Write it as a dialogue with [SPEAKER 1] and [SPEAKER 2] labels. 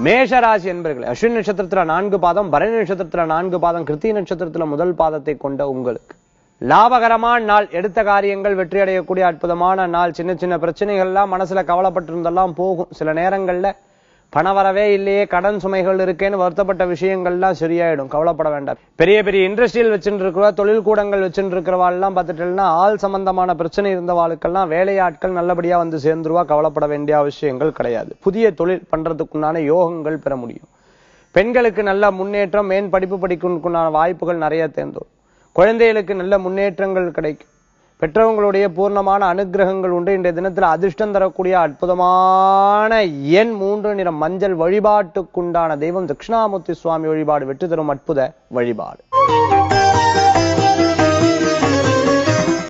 [SPEAKER 1] மேஷராசி என்பர்களே அஸ்வின் நட்சத்திரத்துல நான்கு பாதம் பரணி நட்சத்திரத்துல நான்கு பாதம் கிருத்தி நட்சத்திரத்துல முதல் பாதத்தை கொண்ட உங்களுக்கு லாபகரமான நாள் எடுத்த காரியங்கள் வெற்றி அடையக்கூடிய அற்புதமான நாள் சின்ன சின்ன பிரச்சனைகள்லாம் மனசுல கவலைப்பட்டிருந்தெல்லாம் போகும் சில நேரங்கள்ல பண வரவே இல்லையே கடன் சுமைகள் இருக்கேன்னு வருத்தப்பட்ட விஷயங்கள்லாம் சரியாயிடும் கவலைப்பட வேண்டாம் பெரிய பெரிய இண்டஸ்ட்ரியல் வச்சுட்டு இருக்கிறவா தொழில் கூடங்கள் வச்சுட்டு இருக்கிறவாள்லாம் பார்த்துட்டேன்னா ஆள் சம்பந்தமான பிரச்சனை இருந்தவாளுக்கெல்லாம் வேலையாட்கள் நல்லபடியா வந்து சேர்ந்துருவா கவலைப்பட வேண்டிய அவசியங்கள் கிடையாது புதிய தொழில் பண்றதுக்குண்டான யோகங்கள் பெற முடியும் பெண்களுக்கு நல்ல முன்னேற்றம் மேன் படிப்பு படிக்கிறதுக்குண்டான வாய்ப்புகள் நிறைய தேர்ந்தோம் குழந்தைகளுக்கு நல்ல முன்னேற்றங்கள் கிடைக்கும் பெற்றவங்களுடைய பூர்ணமான அனுகிரகங்கள் உண்டு இன்றைய தினத்தில் அதிர்ஷ்டம் தரக்கூடிய அற்புதமான எண் மூன்று நிறம் மஞ்சள் வழிபாட்டுக்குண்டான தெய்வம் தட்சிணாமூர்த்தி சுவாமி வழிபாடு வெற்றி தரும் அற்புத வழிபாடு